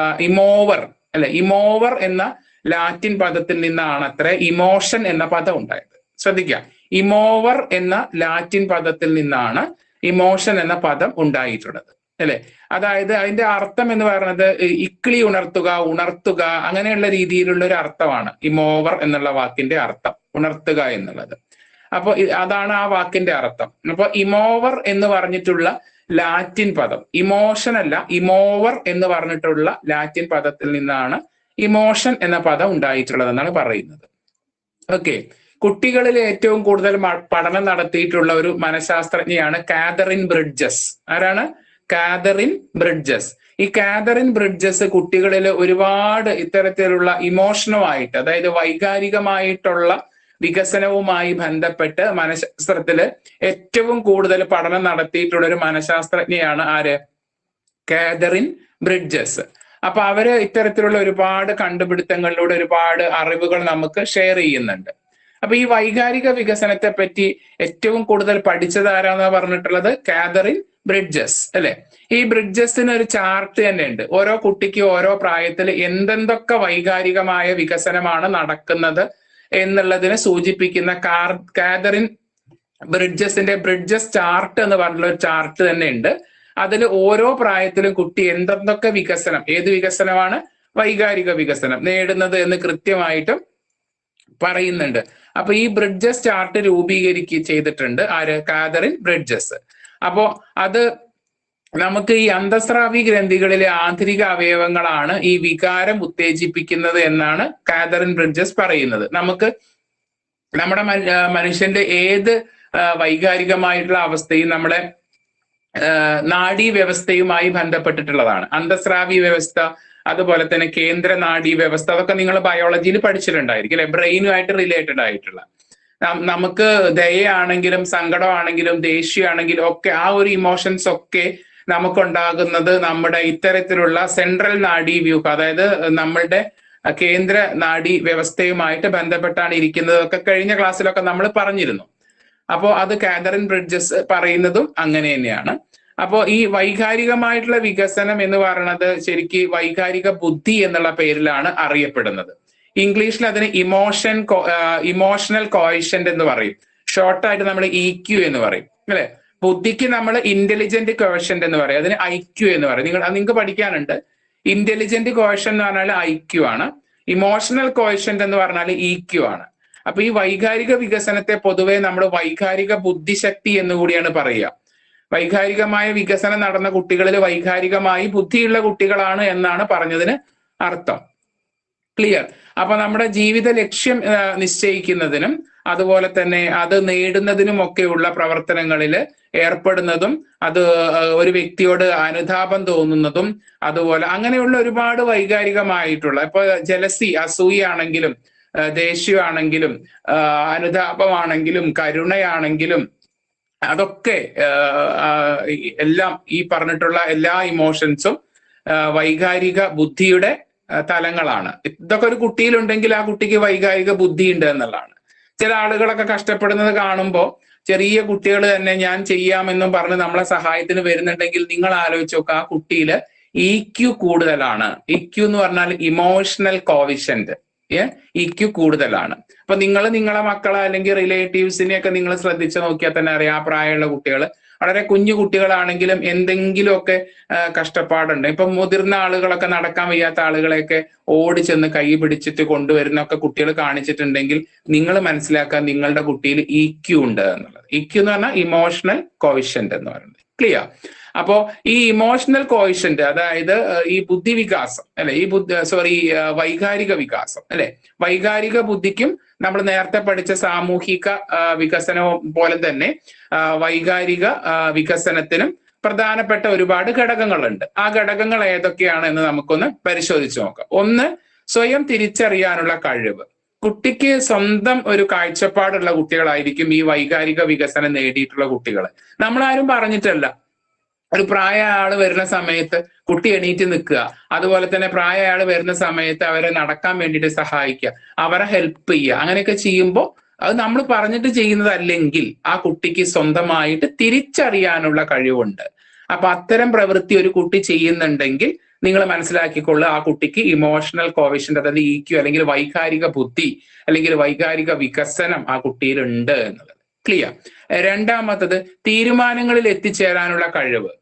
ഇമോവർ അല്ലെ ഇമോവർ എന്ന ലാറ്റിൻ പദത്തിൽ നിന്നാണ് അത്ര ഇമോഷൻ എന്ന പദം ഉണ്ടായത് ശ്രദ്ധിക്കുക ഇമോവർ എന്ന ലാറ്റിൻ പദത്തിൽ നിന്നാണ് ഇമോഷൻ എന്ന പദം ഉണ്ടായിട്ടുള്ളത് അല്ലെ അതായത് അതിന്റെ അർത്ഥം എന്ന് പറയുന്നത് ഇക്കിളി ഉണർത്തുക ഉണർത്തുക അങ്ങനെയുള്ള രീതിയിലുള്ള ഒരു അർത്ഥമാണ് ഇമോവർ എന്നുള്ള വാക്കിന്റെ അർത്ഥം ഉണർത്തുക എന്നുള്ളത് അപ്പൊ ഇ- അതാണ് ആ വാക്കിന്റെ അർത്ഥം അപ്പൊ ഇമോവർ എന്ന് പറഞ്ഞിട്ടുള്ള ലാറ്റിൻ പദം ഇമോഷൻ അല്ല ഇമോവർ എന്ന് പറഞ്ഞിട്ടുള്ള ലാറ്റിൻ പദത്തിൽ നിന്നാണ് ഇമോഷൻ എന്ന പദം ഉണ്ടായിട്ടുള്ളത് എന്നാണ് പറയുന്നത് ഓക്കെ കുട്ടികളിൽ ഏറ്റവും കൂടുതൽ മ- പഠനം നടത്തിയിട്ടുള്ള ഒരു മനഃശാസ്ത്രജ്ഞയാണ് കാതറിൻ ബ്രിഡ്ജസ് ആരാണ് കാതറിൻ ബ്രിഡ്ജസ് ഈ കാതറിൻ ബ്രിഡ്ജസ് കുട്ടികളിൽ ഒരുപാട് ഇത്തരത്തിലുള്ള ഇമോഷനുമായിട്ട് അതായത് വൈകാരികമായിട്ടുള്ള വികസനവുമായി ബന്ധപ്പെട്ട് മനഃശാസ്ത്രത്തില് ഏറ്റവും കൂടുതൽ പഠനം നടത്തിയിട്ടുള്ള ഒരു മനഃശാസ്ത്രജ്ഞയാണ് ആര് കാതറിൻ ബ്രിഡ്ജസ് അപ്പൊ അവര് ഇത്തരത്തിലുള്ള ഒരുപാട് കണ്ടുപിടുത്തങ്ങളിലൂടെ ഒരുപാട് അറിവുകൾ നമുക്ക് ഷെയർ ചെയ്യുന്നുണ്ട് അപ്പൊ ഈ വൈകാരിക വികസനത്തെ പറ്റി ഏറ്റവും കൂടുതൽ പഠിച്ചത് ആരാന്നാ പറഞ്ഞിട്ടുള്ളത് കാതറിൻ ബ്രിഡ്ജസ് അല്ലെ ഈ ബ്രിഡ്ജസിന് ഒരു ചാർട്ട് തന്നെ ഉണ്ട് ഓരോ കുട്ടിക്ക് ഓരോ പ്രായത്തിൽ എന്തെന്തൊക്കെ വൈകാരികമായ വികസനമാണ് നടക്കുന്നത് എന്നുള്ളതിനെ സൂചിപ്പിക്കുന്ന കാർ കാതറിൻ ബ്രിഡ്ജസിന്റെ ബ്രിഡ്ജസ് ചാർട്ട് എന്ന് പറഞ്ഞുള്ള ഒരു ചാർട്ട് തന്നെ ഉണ്ട് അതിൽ ഓരോ പ്രായത്തിലും കുട്ടി എന്തെന്തൊക്കെ വികസനം ഏത് വികസനമാണ് വൈകാരിക വികസനം നേടുന്നത് എന്ന് കൃത്യമായിട്ടും പറയുന്നുണ്ട് അപ്പൊ ഈ ബ്രിഡ്ജസ് ചാർട്ട് രൂപീകരിക്കുക ചെയ്തിട്ടുണ്ട് ആര് കാതറിൻ ബ്രിഡ്ജസ് അപ്പോ അത് നമുക്ക് ഈ അന്തസ്രാവി ഗ്രന്ഥികളിലെ ആന്തരിക അവയവങ്ങളാണ് ഈ വികാരം ഉത്തേജിപ്പിക്കുന്നത് എന്നാണ് കാതറിൻ ബ്രിഡ്ജസ് പറയുന്നത് നമുക്ക് നമ്മുടെ മന- ആ, മനുഷ്യന്റെ ഏത് ആ, വൈകാരികമായിട്ടുള്ള അവസ്ഥയും നമ്മുടെ ആ, നാഡീ വ്യവസ്ഥയുമായി ബന്ധപ്പെട്ടിട്ടുള്ളതാണ് അന്തസ്രാവി വ്യവസ്ഥ അതുപോലെ തന്നെ കേന്ദ്ര നാഡീ വ്യവസ്ഥ അതൊക്കെ നിങ്ങൾ ബയോളജിയിൽ പഠിച്ചിട്ടുണ്ടായിരിക്കും അല്ലെ ബ്രെയിനുമായിട്ട് റിലേറ്റഡ് ആയിട്ടുള്ള നം- നമുക്ക് ദയയാണെങ്കിലും സങ്കടമാണെങ്കിലും ദേഷ്യമാണെങ്കിലും ഒക്കെ ആ ഒരു ഇമോഷൻസ് ഒക്കെ നമുക്കുണ്ടാകുന്നത് നമ്മുടെ ഇത്തരത്തിലുള്ള സെൻട്രൽ നാഡീ വ്യൂഹം അതായത് നമ്മളുടെ കേന്ദ്ര നാഡീ വ്യവസ്ഥയുമായിട്ട് ബന്ധപ്പെട്ടാണ് ഇരിക്കുന്നത് ഒക്കെ കഴിഞ്ഞ ക്ലാസ്സിലൊക്കെ നമ്മൾ പറഞ്ഞിരുന്നു അപ്പോൾ അത് കാതറിൻ ബ്രിഡ്ജസ് പറയുന്നതും അങ്ങനെ തന്നെയാണ് അപ്പോൾ ഈ വൈകാരികമായിട്ടുള്ള വികസനം എന്ന് പറയുന്നത് ശരിക്ക് വൈകാരിക ബുദ്ധി എന്നുള്ള പേരിലാണ് അറിയപ്പെടുന്നത് ഇംഗ്ലീഷിൽ അതിന് ഇമോഷൻ ഇമോഷണൽ കോയിഷ്യന്റ് എന്ന് പറയും ഷോർട്ടായിട്ട് നമ്മൾ ഇ ക്യു എന്ന് പറയും അല്ലെ ബുദ്ധിക്ക് നമ്മൾ ഇന്റലിജന്റ് കോഷ്യന്റ് എന്ന് പറയും അതിന് ഐ ക്യു എന്ന് പറയും നിങ്ങൾ നിങ്ങൾക്ക് പഠിക്കാനുണ്ട് ഇന്റലിജന്റ് കോഷൻ എന്ന് പറഞ്ഞാൽ ഐ ക്യു ആണ് ഇമോഷണൽ കോഷ്യന്റ് എന്ന് പറഞ്ഞാൽ ഇ ക്യു ആണ് അപ്പൊ ഈ വൈകാരിക വികസനത്തെ പൊതുവെ നമ്മൾ വൈകാരിക ബുദ്ധിശക്തി എന്ന് കൂടിയാണ് പറയുക വൈകാരികമായ വികസനം നടന്ന കുട്ടികളിൽ വൈകാരികമായി ബുദ്ധിയുള്ള കുട്ടികളാണ് എന്നാണ് പറഞ്ഞതിന് അർത്ഥം ക്ലിയർ അപ്പൊ നമ്മുടെ ജീവിത ലക്ഷ്യം ആ, നിശ്ചയിക്കുന്നതിനും അതുപോലെ തന്നെ അത് നേടുന്നതിനും ഒക്കെയുള്ള പ്രവർത്തനങ്ങളിൽ ഏർപ്പെടുന്നതും അത് ആ, ഒരു വ്യക്തിയോട് അനുതാപം തോന്നുന്നതും അതുപോലെ അങ്ങനെയുള്ള ഒരുപാട് വൈകാരികമായിട്ടുള്ള ഇപ്പൊ ജലസി അസൂയാണെങ്കിലും ആ, ദേഷ്യമാണെങ്കിലും ആ, അനുതാപമാണെങ്കിലും കരുണയാണെങ്കിലും അതൊക്കെ ആ, ആ, ഈ എല്ലാം ഈ പറഞ്ഞിട്ടുള്ള എല്ലാ ഇമോഷൻസും ആ, വൈകാരിക ബുദ്ധിയുടെ ആ, തലങ്ങളാണ് ഇതൊക്കെ ഒരു കുട്ടിയിലുണ്ടെങ്കിൽ ആ കുട്ടിക്ക് വൈകാരിക ബുദ്ധി ഉണ്ട് എന്നുള്ളതാണ് ചില ആളുകളൊക്കെ കഷ്ടപ്പെടുന്നത് കാണുമ്പോൾ ചെറിയ കുട്ടികൾ തന്നെ ഞാൻ ചെയ്യാമെന്നും പറഞ്ഞ് നമ്മളെ സഹായത്തിന് വരുന്നുണ്ടെങ്കിൽ നിങ്ങൾ ആലോചിച്ച് നോക്കുക ആ കുട്ടിയില് ഇ ക്യു കൂടുതലാണ് ഇ ക്യു എന്ന് പറഞ്ഞാൽ ഇമോഷണൽ കോവിഷന്റ് ഏ ഇ ക്യു കൂടുതലാണ് അപ്പൊ നിങ്ങൾ നിങ്ങളെ മക്കളെ അല്ലെങ്കിൽ റിലേറ്റീവ്സിനെ ഒക്കെ നിങ്ങൾ ശ്രദ്ധിച്ചു നോക്കിയാൽ തന്നെ അറിയാം ആ പ്രായമുള്ള കുട്ടികൾ വളരെ കുഞ്ഞു കുട്ടികളാണെങ്കിലും എന്തെങ്കിലുമൊക്കെ ആ, കഷ്ടപ്പാടുണ്ട് ഇപ്പൊ മുതിർന്ന ആളുകളൊക്കെ നടക്കാൻ വയ്യാത്ത ആളുകളെയൊക്കെ ഓടി ചെന്ന് കൈ പിടിച്ചിട്ട് കൊണ്ടുവരുന്ന ഒക്കെ കുട്ടികൾ കാണിച്ചിട്ടുണ്ടെങ്കിൽ നിങ്ങൾ മനസ്സിലാക്കാൻ നിങ്ങളുടെ കുട്ടിയിൽ ഇ ക്യു ഉണ്ട് എന്നുള്ളത് ഇ ക്യു എന്ന് പറഞ്ഞാൽ ഇമോഷണൽ കോവിഷ്യന്റ് എന്ന് പറയുന്നത് ക്ലിയർ അപ്പോ ഈ ഇമോഷണൽ കോയിഷ്യന്റ് അതായത് ഏഹ്, ഈ ബുദ്ധി വികാസം അല്ലെ ഈ ബുദ്ധി സോറി വൈകാരിക വികാസം അല്ലെ വൈകാരിക ബുദ്ധിക്കും നമ്മൾ നേരത്തെ പഠിച്ച സാമൂഹിക ആ, വികസനവും പോലെ തന്നെ ആ, വൈകാരിക ആ, വികസനത്തിനും പ്രധാനപ്പെട്ട ഒരുപാട് ഘടകങ്ങളുണ്ട് ആ ഘടകങ്ങൾ ഏതൊക്കെയാണ് എന്ന് നമുക്കൊന്ന് പരിശോധിച്ച് നോക്കാം ഒന്ന് സ്വയം തിരിച്ചറിയാനുള്ള കഴിവ് കുട്ടിക്ക് സ്വന്തം ഒരു കാഴ്ചപ്പാടുള്ള കുട്ടികളായിരിക്കും ഈ വൈകാരിക വികസനം നേടിയിട്ടുള്ള കുട്ടികൾ നമ്മളാരും പറഞ്ഞിട്ടല്ല ഒരു പ്രായ ആള് വരുന്ന സമയത്ത് കുട്ടി എണീറ്റ് നിൽക്കുക അതുപോലെ തന്നെ പ്രായ ആള് വരുന്ന സമയത്ത് അവരെ നടക്കാൻ വേണ്ടിയിട്ട് സഹായിക്കുക അവരെ ഹെൽപ്പ് ചെയ്യുക അങ്ങനെയൊക്കെ ചെയ്യുമ്പോൾ അത് നമ്മൾ പറഞ്ഞിട്ട് ചെയ്യുന്നതല്ലെങ്കിൽ ആ കുട്ടിക്ക് സ്വന്തമായിട്ട് തിരിച്ചറിയാനുള്ള കഴിവുണ്ട് അപ്പൊ അത്തരം പ്രവൃത്തി ഒരു കുട്ടി ചെയ്യുന്നുണ്ടെങ്കിൽ നിങ്ങൾ മനസ്സിലാക്കിക്കൊള്ളുക ആ കുട്ടിക്ക് ഇമോഷണൽ കോവിഷന്റ് അതായത് ഇ ക്യു അല്ലെങ്കിൽ വൈകാരിക ബുദ്ധി അല്ലെങ്കിൽ വൈകാരിക വികസനം ആ കുട്ടിയിൽ ഉണ്ട് എന്നുള്ളത് ക്ലിയർ രണ്ടാമത്തത് തീരുമാനങ്ങളിൽ എത്തിച്ചേരാനുള്ള കഴിവ്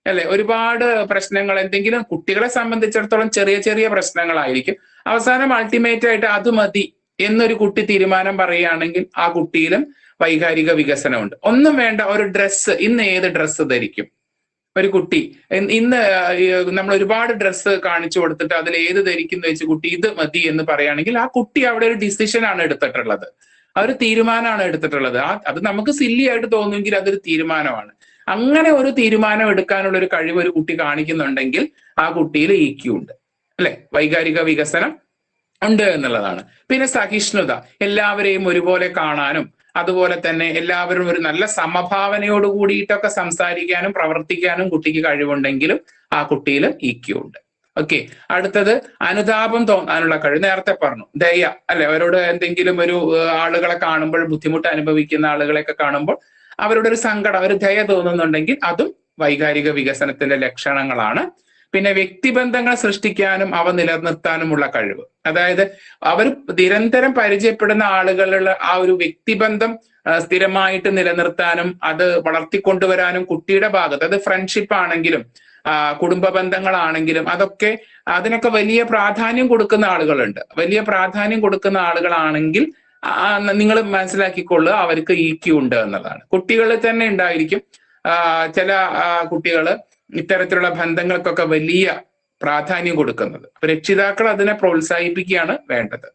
അല്ലെ ഒരുപാട് പ്രശ്നങ്ങൾ എന്തെങ്കിലും കുട്ടികളെ സംബന്ധിച്ചിടത്തോളം ചെറിയ ചെറിയ പ്രശ്നങ്ങളായിരിക്കും അവസാനം അൾട്ടിമേറ്റ് ആയിട്ട് അത് മതി എന്നൊരു കുട്ടി തീരുമാനം പറയുകയാണെങ്കിൽ ആ കുട്ടിയിലും വൈകാരിക വികസനമുണ്ട് ഒന്നും വേണ്ട ഒരു ഡ്രസ്സ് ഇന്ന് ഏത് ഡ്രസ്സ് ധരിക്കും ഒരു കുട്ടി ഇൻ- ഇന്ന് നമ്മൾ ഒരുപാട് ഡ്രസ്സ് കാണിച്ചു കൊടുത്തിട്ട് അതിൽ ഏത് ധരിക്കുന്നു വെച്ച് കുട്ടി ഇത് മതി എന്ന് പറയുകയാണെങ്കിൽ ആ കുട്ടി അവിടെ ഒരു ഡിസിഷൻ ആണ് എടുത്തിട്ടുള്ളത് ആ ഒരു തീരുമാനമാണ് എടുത്തിട്ടുള്ളത് ആ അത് നമുക്ക് സില്ലി ആയിട്ട് തോന്നുമെങ്കിൽ അതൊരു തീരുമാനമാണ് അങ്ങനെ ഒരു തീരുമാനം എടുക്കാനുള്ള ഒരു കഴിവ് ഒരു കുട്ടി കാണിക്കുന്നുണ്ടെങ്കിൽ ആ കുട്ടിയിൽ ഇ ക്യു ഉണ്ട് അല്ലെ വൈകാരിക വികസനം ഉണ്ട് എന്നുള്ളതാണ് പിന്നെ സഹിഷ്ണുത എല്ലാവരെയും ഒരുപോലെ കാണാനും അതുപോലെ തന്നെ എല്ലാവരും ഒരു നല്ല സമഭാവനയോട് കൂടിയിട്ടൊക്കെ സംസാരിക്കാനും പ്രവർത്തിക്കാനും കുട്ടിക്ക് കഴിവുണ്ടെങ്കിലും ആ കുട്ടിയിൽ ഇ ക്യു ഉണ്ട് ഓക്കെ അടുത്തത് അനുതാപം തോന്നാനുള്ള കഴിവ് നേരത്തെ പറഞ്ഞു ദയ അല്ലെ അവരോട് എന്തെങ്കിലും ഒരു ഏഹ്, ആളുകളെ കാണുമ്പോൾ ബുദ്ധിമുട്ട് അനുഭവിക്കുന്ന ആളുകളെയൊക്കെ കാണുമ്പോൾ അവരുടെ ഒരു സങ്കടം ഒരു ദയ തോന്നുന്നുണ്ടെങ്കിൽ അതും വൈകാരിക വികസനത്തിന്റെ ലക്ഷണങ്ങളാണ് പിന്നെ വ്യക്തിബന്ധങ്ങൾ സൃഷ്ടിക്കാനും അവ നിലനിർത്താനുമുള്ള കഴിവ് അതായത് അവർ നിരന്തരം പരിചയപ്പെടുന്ന ആളുകളുള്ള ആ ഒരു വ്യക്തിബന്ധം ആ, സ്ഥിരമായിട്ട് നിലനിർത്താനും അത് വളർത്തിക്കൊണ്ടുവരാനും കുട്ടിയുടെ ഭാഗത്ത് അത് ഫ്രണ്ട്ഷിപ്പ് ആണെങ്കിലും ആ, കുടുംബ ബന്ധങ്ങളാണെങ്കിലും അതൊക്കെ അതിനൊക്കെ വലിയ പ്രാധാന്യം കൊടുക്കുന്ന ആളുകളുണ്ട് വലിയ പ്രാധാന്യം കൊടുക്കുന്ന ആളുകളാണെങ്കിൽ നിങ്ങൾ മനസ്സിലാക്കിക്കൊള്ളുക അവർക്ക് ഇ ക്യു ഉണ്ട് എന്നതാണ് കുട്ടികളിൽ തന്നെ ഉണ്ടായിരിക്കും ആ, ചില കുട്ടികൾ ഇത്തരത്തിലുള്ള ബന്ധങ്ങൾക്കൊക്കെ വലിയ പ്രാധാന്യം കൊടുക്കുന്നത് അപ്പൊ രക്ഷിതാക്കൾ അതിനെ പ്രോത്സാഹിപ്പിക്കുകയാണ് വേണ്ടത്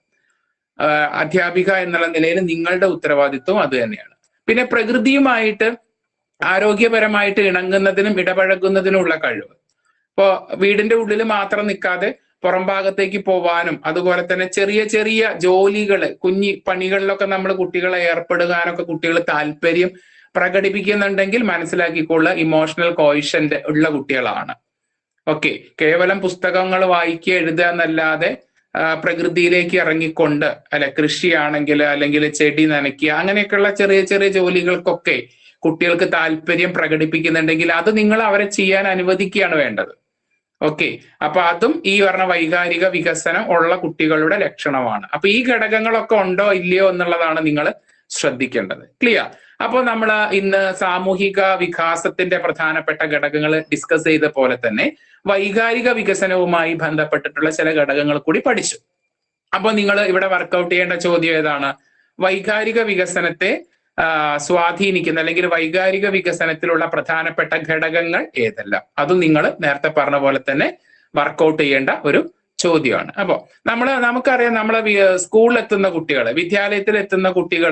ആ, അധ്യാപിക എന്നുള്ള നിലയിൽ നിങ്ങളുടെ ഉത്തരവാദിത്വം അത് തന്നെയാണ് പിന്നെ പ്രകൃതിയുമായിട്ട് ആരോഗ്യപരമായിട്ട് ഇണങ്ങുന്നതിനും ഇടപഴകുന്നതിനുമുള്ള കഴിവ് ഇപ്പോ വീടിന്റെ ഉള്ളിൽ മാത്രം നിൽക്കാതെ പുറം ഭാഗത്തേക്ക് പോവാനും അതുപോലെ തന്നെ ചെറിയ ചെറിയ ജോലികള് കുഞ്ഞി പണികളിലൊക്കെ നമ്മൾ കുട്ടികളെ ഏർപ്പെടുകാനൊക്കെ കുട്ടികൾ താല്പര്യം പ്രകടിപ്പിക്കുന്നുണ്ടെങ്കിൽ മനസ്സിലാക്കിക്കൊള്ളുക ഇമോഷണൽ കോയിഷന്റ് ഉള്ള കുട്ടികളാണ് ഓക്കെ കേവലം പുസ്തകങ്ങൾ വായിക്കുക എഴുതുക എന്നല്ലാതെ ആ, പ്രകൃതിയിലേക്ക് ഇറങ്ങിക്കൊണ്ട് അല്ലെ കൃഷിയാണെങ്കിൽ അല്ലെങ്കിൽ ചെടി നനയ്ക്കുക അങ്ങനെയൊക്കെയുള്ള ചെറിയ ചെറിയ ജോലികൾക്കൊക്കെ കുട്ടികൾക്ക് താല്പര്യം പ്രകടിപ്പിക്കുന്നുണ്ടെങ്കിൽ അത് നിങ്ങൾ അവരെ ചെയ്യാൻ അനുവദിക്കുകയാണ് വേണ്ടത് ഓക്കെ അപ്പൊ അതും ഈ പറഞ്ഞ വൈകാരിക വികസനം ഉള്ള കുട്ടികളുടെ ലക്ഷണമാണ് അപ്പൊ ഈ ഘടകങ്ങളൊക്കെ ഉണ്ടോ ഇല്ലയോ എന്നുള്ളതാണ് നിങ്ങൾ ശ്രദ്ധിക്കേണ്ടത് ക്ലിയർ അപ്പോൾ നമ്മൾ ഇന്ന് സാമൂഹിക വികാസത്തിന്റെ പ്രധാനപ്പെട്ട ഘടകങ്ങൾ ഡിസ്കസ് ചെയ്ത പോലെ തന്നെ വൈകാരിക വികസനവുമായി ബന്ധപ്പെട്ടിട്ടുള്ള ചില ഘടകങ്ങൾ കൂടി പഠിച്ചു അപ്പോൾ നിങ്ങൾ ഇവിടെ വർക്കൗട്ട് ചെയ്യേണ്ട ചോദ്യം ഏതാണ് വൈകാരിക വികസനത്തെ ആ, സ്വാധീനിക്കുന്ന അല്ലെങ്കിൽ വൈകാരിക വികസനത്തിലുള്ള പ്രധാനപ്പെട്ട ഘടകങ്ങൾ ഏതെല്ലാം അതും നിങ്ങൾ നേരത്തെ പറഞ്ഞ പോലെ തന്നെ വർക്കൗട്ട് ചെയ്യേണ്ട ഒരു ചോദ്യമാണ് അപ്പോ നമ്മൾ നമുക്കറിയാം നമ്മളെ സ്കൂളിൽ എത്തുന്ന കുട്ടികൾ വിദ്യാലയത്തിൽ എത്തുന്ന കുട്ടികൾ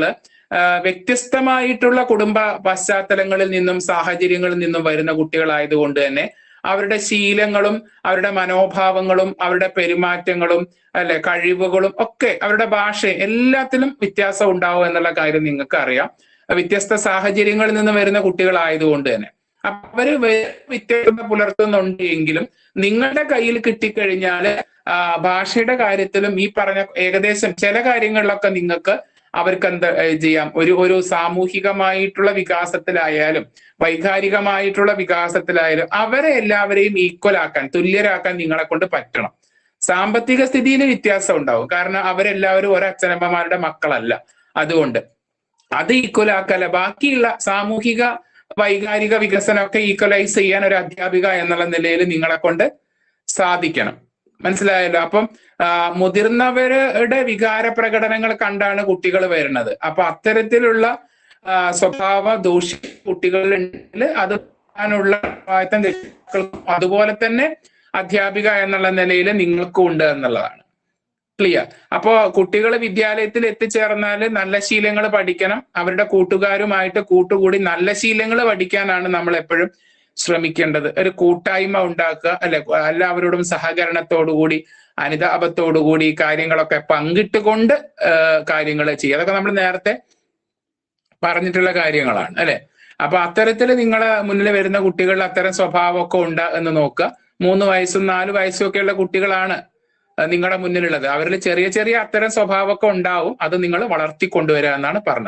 വ്യത്യസ്തമായിട്ടുള്ള കുടുംബ പശ്ചാത്തലങ്ങളിൽ നിന്നും സാഹചര്യങ്ങളിൽ നിന്നും വരുന്ന കുട്ടികളായതുകൊണ്ട് തന്നെ അവരുടെ ശീലങ്ങളും അവരുടെ മനോഭാവങ്ങളും അവരുടെ പെരുമാറ്റങ്ങളും അല്ലെ കഴിവുകളും ഒക്കെ അവരുടെ ഭാഷ എല്ലാത്തിലും വ്യത്യാസം ഉണ്ടാവും എന്നുള്ള കാര്യം നിങ്ങൾക്ക് അറിയാം വ്യത്യസ്ത സാഹചര്യങ്ങളിൽ നിന്ന് വരുന്ന കുട്ടികളായതുകൊണ്ട് തന്നെ അപ്പൊ അവര് വേ- വ്യത്യസ്തത പുലർത്തുന്നുണ്ട് എങ്കിലും നിങ്ങളുടെ കയ്യിൽ കിട്ടിക്കഴിഞ്ഞാല് ആ, ഭാഷയുടെ കാര്യത്തിലും ഈ പറഞ്ഞ ഏകദേശം ചില കാര്യങ്ങളിലൊക്കെ നിങ്ങൾക്ക് അവർക്ക് എന്താ ഏ, ചെയ്യാം ഒരു ഒരു സാമൂഹികമായിട്ടുള്ള വികാസത്തിലായാലും വൈകാരികമായിട്ടുള്ള വികാസത്തിലായാലും അവരെ എല്ലാവരെയും ഈക്വൽ ആക്കാൻ തുല്യരാക്കാൻ നിങ്ങളെ കൊണ്ട് പറ്റണം സാമ്പത്തിക സ്ഥിതിയിൽ വ്യത്യാസം ഉണ്ടാവും കാരണം അവരെല്ലാവരും ഒരച്ഛനമ്മമാരുടെ മക്കളല്ല അതുകൊണ്ട് അത് ഈക്വൽ ആക്കല്ല ബാക്കിയുള്ള സാമൂഹിക വൈകാരിക വികസനമൊക്കെ ഈക്വലൈസ് ചെയ്യാൻ ഒരു അധ്യാപിക എന്നുള്ള നിലയിൽ നിങ്ങളെ കൊണ്ട് സാധിക്കണം മനസ്സിലായല്ലോ അപ്പം ആ, മുതിർന്നവരുടെ വികാര പ്രകടനങ്ങൾ കണ്ടാണ് കുട്ടികൾ വരുന്നത് അപ്പൊ അത്തരത്തിലുള്ള ആ, സ്വഭാവ ദൂഷ്യ കുട്ടികളിൽ അത് ാനുള്ള ഉത്തരവാദിത്തം രക്ഷിതാക്കൾക്കും അതുപോലെ തന്നെ അധ്യാപിക എന്നുള്ള നിലയിൽ നിങ്ങൾക്കും ഉണ്ട് എന്നുള്ളതാണ് ക്ലിയർ അപ്പോ കുട്ടികൾ വിദ്യാലയത്തിൽ എത്തിച്ചേർന്നാൽ നല്ല ശീലങ്ങൾ പഠിക്കണം അവരുടെ കൂട്ടുകാരുമായിട്ട് കൂട്ടുകൂടി നല്ല ശീലങ്ങൾ പഠിക്കാനാണ് നമ്മൾ എപ്പോഴും ശ്രമിക്കേണ്ടത് ഒരു കൂട്ടായ്മ ഉണ്ടാക്കുക അല്ലെ എല്ലാവരോടും സഹകരണത്തോടുകൂടി അനുതാപത്തോടുകൂടി ഈ കാര്യങ്ങളൊക്കെ പങ്കിട്ടുകൊണ്ട് കാര്യങ്ങൾ ചെയ്യുക അതൊക്കെ നമ്മൾ നേരത്തെ പറഞ്ഞിട്ടുള്ള കാര്യങ്ങളാണ് അല്ലെ അപ്പൊ അത്തരത്തിൽ നിങ്ങളെ മുന്നിൽ വരുന്ന കുട്ടികളിൽ അത്തരം സ്വഭാവമൊക്കെ ഉണ്ട് എന്ന് നോക്കുക മൂന്ന് വയസ്സും നാല് വയസ്സും ഒക്കെയുള്ള കുട്ടികളാണ് അഹ് നിങ്ങളുടെ മുന്നിലുള്ളത് അവരിൽ ചെറിയ ചെറിയ അത്തരം സ്വഭാവമൊക്കെ ഉണ്ടാവും അത് നിങ്ങൾ വളർത്തിക്കൊണ്ടുവരിക എന്നാണ് പറഞ്ഞത്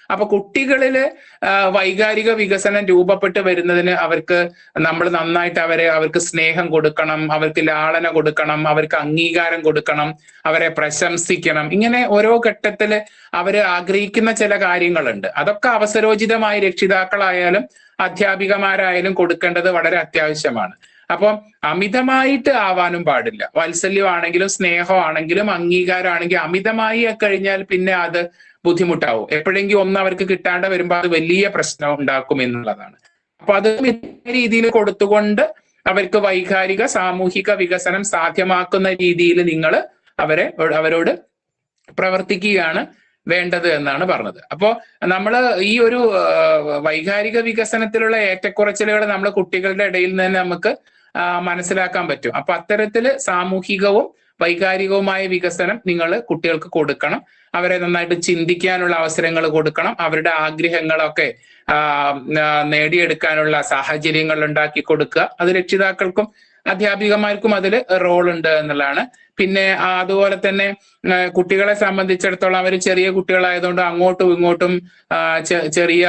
അപ്പൊ കുട്ടികളില് ആ, വൈകാരിക വികസനം രൂപപ്പെട്ട് വരുന്നതിന് അവർക്ക് നമ്മൾ നന്നായിട്ട് അവരെ അവർക്ക് സ്നേഹം കൊടുക്കണം അവർക്ക് ലാളന കൊടുക്കണം അവർക്ക് അംഗീകാരം കൊടുക്കണം അവരെ പ്രശംസിക്കണം ഇങ്ങനെ ഓരോ ഘട്ടത്തില് അവര് ആഗ്രഹിക്കുന്ന ചില കാര്യങ്ങളുണ്ട് അതൊക്കെ അവസരോചിതമായി രക്ഷിതാക്കളായാലും അധ്യാപികമാരായാലും കൊടുക്കേണ്ടത് വളരെ അത്യാവശ്യമാണ് അപ്പം അമിതമായിട്ട് ആവാനും പാടില്ല വാത്സല്യമാണെങ്കിലും സ്നേഹമാണെങ്കിലും അംഗീകാരമാണെങ്കിലും അമിതമായി കഴിഞ്ഞാൽ പിന്നെ അത് ബുദ്ധിമുട്ടാവും എപ്പോഴെങ്കിലും ഒന്ന് അവർക്ക് കിട്ടാണ്ട് വരുമ്പോൾ അത് വലിയ പ്രശ്നം ഉണ്ടാക്കും എന്നുള്ളതാണ് അപ്പൊ അത് മിതമായ രീതിയിൽ കൊടുത്തുകൊണ്ട് അവർക്ക് വൈകാരിക സാമൂഹിക വികസനം സാധ്യമാക്കുന്ന രീതിയിൽ നിങ്ങൾ അവരെ അവരോട് പ്രവർത്തിക്കുകയാണ് വേണ്ടത് എന്നാണ് പറഞ്ഞത് അപ്പോ നമ്മൾ ഈ ഒരു ആ, വൈകാരിക വികസനത്തിലുള്ള ഏറ്റക്കുറച്ചിലുകൾ നമ്മൾ കുട്ടികളുടെ ഇടയിൽ നിന്ന് തന്നെ നമുക്ക് ആ, മനസ്സിലാക്കാൻ പറ്റും അപ്പൊ അത്തരത്തില് സാമൂഹികവും വൈകാരികവുമായ വികസനം നിങ്ങൾ കുട്ടികൾക്ക് കൊടുക്കണം അവരെ നന്നായിട്ട് ചിന്തിക്കാനുള്ള അവസരങ്ങൾ കൊടുക്കണം അവരുടെ ആഗ്രഹങ്ങളൊക്കെ ആ, ആ, നേടിയെടുക്കാനുള്ള സാഹചര്യങ്ങൾ ഉണ്ടാക്കി കൊടുക്കുക അത് രക്ഷിതാക്കൾക്കും അധ്യാപികമാർക്കും അതിൽ റോൾ ഉണ്ട് എന്നുള്ളതാണ് പിന്നെ ആ, അതുപോലെ തന്നെ ആ, കുട്ടികളെ സംബന്ധിച്ചിടത്തോളം അവർ ചെറിയ കുട്ടികളായതുകൊണ്ട് അങ്ങോട്ടും ഇങ്ങോട്ടും ആ, ചെ- ചെറിയ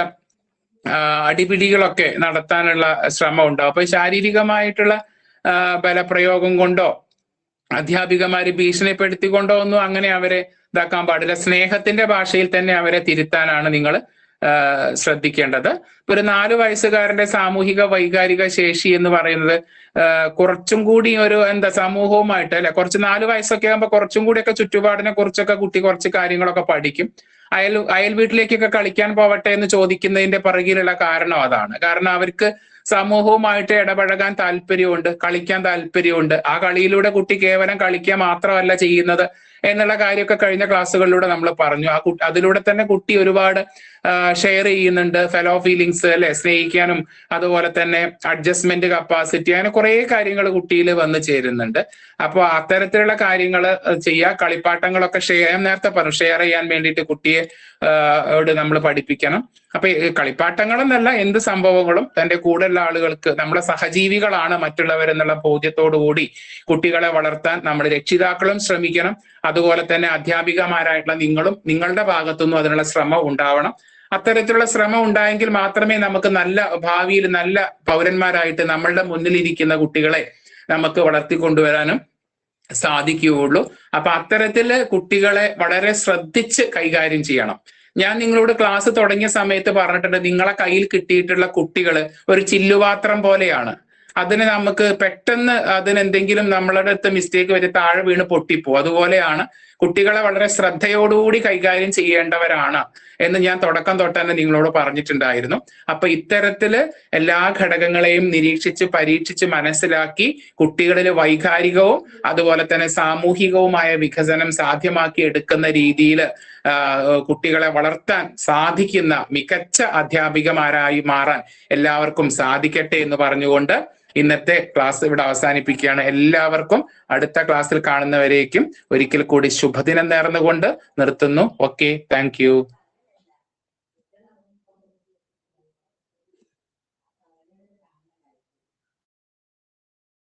ആ, അടിപിടികളൊക്കെ നടത്താനുള്ള ശ്രമം ഉണ്ടാവും അപ്പൊ ശാരീരികമായിട്ടുള്ള ആ, ബലപ്രയോഗം കൊണ്ടോ അധ്യാപികമാര് ഭീഷണിപ്പെടുത്തിക്കൊണ്ടോ ഒന്നും അങ്ങനെ അവരെ ഇതാക്കാൻ പാടില്ല സ്നേഹത്തിന്റെ ഭാഷയിൽ തന്നെ അവരെ തിരുത്താനാണ് നിങ്ങൾ ശ്രദ്ധിക്കേണ്ടത് ഇപ്പൊ ഒരു നാല് വയസ്സുകാരന്റെ സാമൂഹിക വൈകാരിക ശേഷി എന്ന് പറയുന്നത് ആ, കുറച്ചും കൂടി ഒരു എന്താ സമൂഹവുമായിട്ട് അല്ലെ കുറച്ച് നാല് വയസ്സൊക്കെ ആകുമ്പോൾ കുറച്ചും കൂടിയൊക്കെ ചുറ്റുപാടിനെ കുറിച്ചൊക്കെ കുട്ടി കുറച്ച് കാര്യങ്ങളൊക്കെ പഠിക്കും അയൽ അയൽ വീട്ടിലേക്കൊക്കെ കളിക്കാൻ പോവട്ടെ എന്ന് ചോദിക്കുന്നതിന്റെ പിറകിലുള്ള കാരണം അതാണ് കാരണം അവർക്ക് സമൂഹവുമായിട്ട് ഇടപഴകാൻ താല്പര്യമുണ്ട് കളിക്കാൻ താല്പര്യമുണ്ട് ആ കളിയിലൂടെ കുട്ടി കേവലം കളിക്കുക മാത്രമല്ല ചെയ്യുന്നത് എന്നുള്ള കാര്യമൊക്കെ കഴിഞ്ഞ ക്ലാസ്സുകളിലൂടെ നമ്മൾ പറഞ്ഞു ആ കുട്ടി അതിലൂടെ തന്നെ കുട്ടി ഒരുപാട് ഷെയർ ചെയ്യുന്നുണ്ട് ഫെലോ ഫീലിങ്സ് അല്ലെ സ്നേഹിക്കാനും അതുപോലെ തന്നെ അഡ്ജസ്റ്റ്മെന്റ് കപ്പാസിറ്റി അങ്ങനെ കുറെ കാര്യങ്ങൾ കുട്ടിയിൽ വന്ന് ചേരുന്നുണ്ട് അപ്പോൾ അത്തരത്തിലുള്ള കാര്യങ്ങൾ ചെയ്യുക കളിപ്പാട്ടങ്ങളൊക്കെ ഷെയർ ഞാൻ നേരത്തെ പറഞ്ഞു ഷെയർ ചെയ്യാൻ വേണ്ടിയിട്ട് കുട്ടിയെ നമ്മൾ പഠിപ്പിക്കണം അപ്പൊ ഈ കളിപ്പാട്ടങ്ങളെന്നല്ല എന്ത് സംഭവങ്ങളും തന്റെ കൂടെയുള്ള ആളുകൾക്ക് നമ്മുടെ സഹജീവികളാണ് മറ്റുള്ളവരെന്നുള്ള ബോധ്യത്തോടു കൂടി കുട്ടികളെ വളർത്താൻ നമ്മൾ രക്ഷിതാക്കളും ശ്രമിക്കണം അതുപോലെ തന്നെ അധ്യാപികമാരായിട്ടുള്ള നിങ്ങളും നിങ്ങളുടെ ഭാഗത്തുനിന്നും അതിനുള്ള ശ്രമം ഉണ്ടാവണം അത്തരത്തിലുള്ള ശ്രമം ഉണ്ടായെങ്കിൽ മാത്രമേ നമുക്ക് നല്ല ഭാവിയിൽ നല്ല പൗരന്മാരായിട്ട് നമ്മളുടെ മുന്നിലിരിക്കുന്ന കുട്ടികളെ നമുക്ക് വളർത്തിക്കൊണ്ടുവരാനും സാധിക്കുകയുള്ളൂ അപ്പൊ അത്തരത്തില് കുട്ടികളെ വളരെ ശ്രദ്ധിച്ച് കൈകാര്യം ചെയ്യണം ഞാൻ നിങ്ങളോട് ക്ലാസ് തുടങ്ങിയ സമയത്ത് പറഞ്ഞിട്ടുണ്ട് നിങ്ങളെ കയ്യിൽ കിട്ടിയിട്ടുള്ള കുട്ടികൾ ഒരു ചില്ലുപാത്രം പോലെയാണ് അതിന് നമുക്ക് പെട്ടെന്ന് അതിനെന്തെങ്കിലും നമ്മളുടെ അടുത്ത് മിസ്റ്റേക്ക് വരെ താഴെ വീണ് പൊട്ടിപ്പോ അതുപോലെയാണ് കുട്ടികളെ വളരെ ശ്രദ്ധയോടുകൂടി കൈകാര്യം ചെയ്യേണ്ടവരാണ് എന്ന് ഞാൻ തുടക്കം തൊട്ട് തന്നെ നിങ്ങളോട് പറഞ്ഞിട്ടുണ്ടായിരുന്നു അപ്പൊ ഇത്തരത്തില് എല്ലാ ഘടകങ്ങളെയും നിരീക്ഷിച്ച് പരീക്ഷിച്ച് മനസ്സിലാക്കി കുട്ടികളിൽ വൈകാരികവും അതുപോലെ തന്നെ സാമൂഹികവുമായ വികസനം സാധ്യമാക്കി എടുക്കുന്ന രീതിയിൽ കുട്ടികളെ വളർത്താൻ സാധിക്കുന്ന മികച്ച അധ്യാപികമാരായി മാറാൻ എല്ലാവർക്കും സാധിക്കട്ടെ എന്ന് പറഞ്ഞുകൊണ്ട് ഇന്നത്തെ ക്ലാസ് ഇവിടെ അവസാനിപ്പിക്കുകയാണ് എല്ലാവർക്കും അടുത്ത ക്ലാസ്സിൽ കാണുന്നവരേക്കും ഒരിക്കൽ കൂടി ശുഭദിനം നേർന്നുകൊണ്ട് നിർത്തുന്നു ഓക്കെ താങ്ക്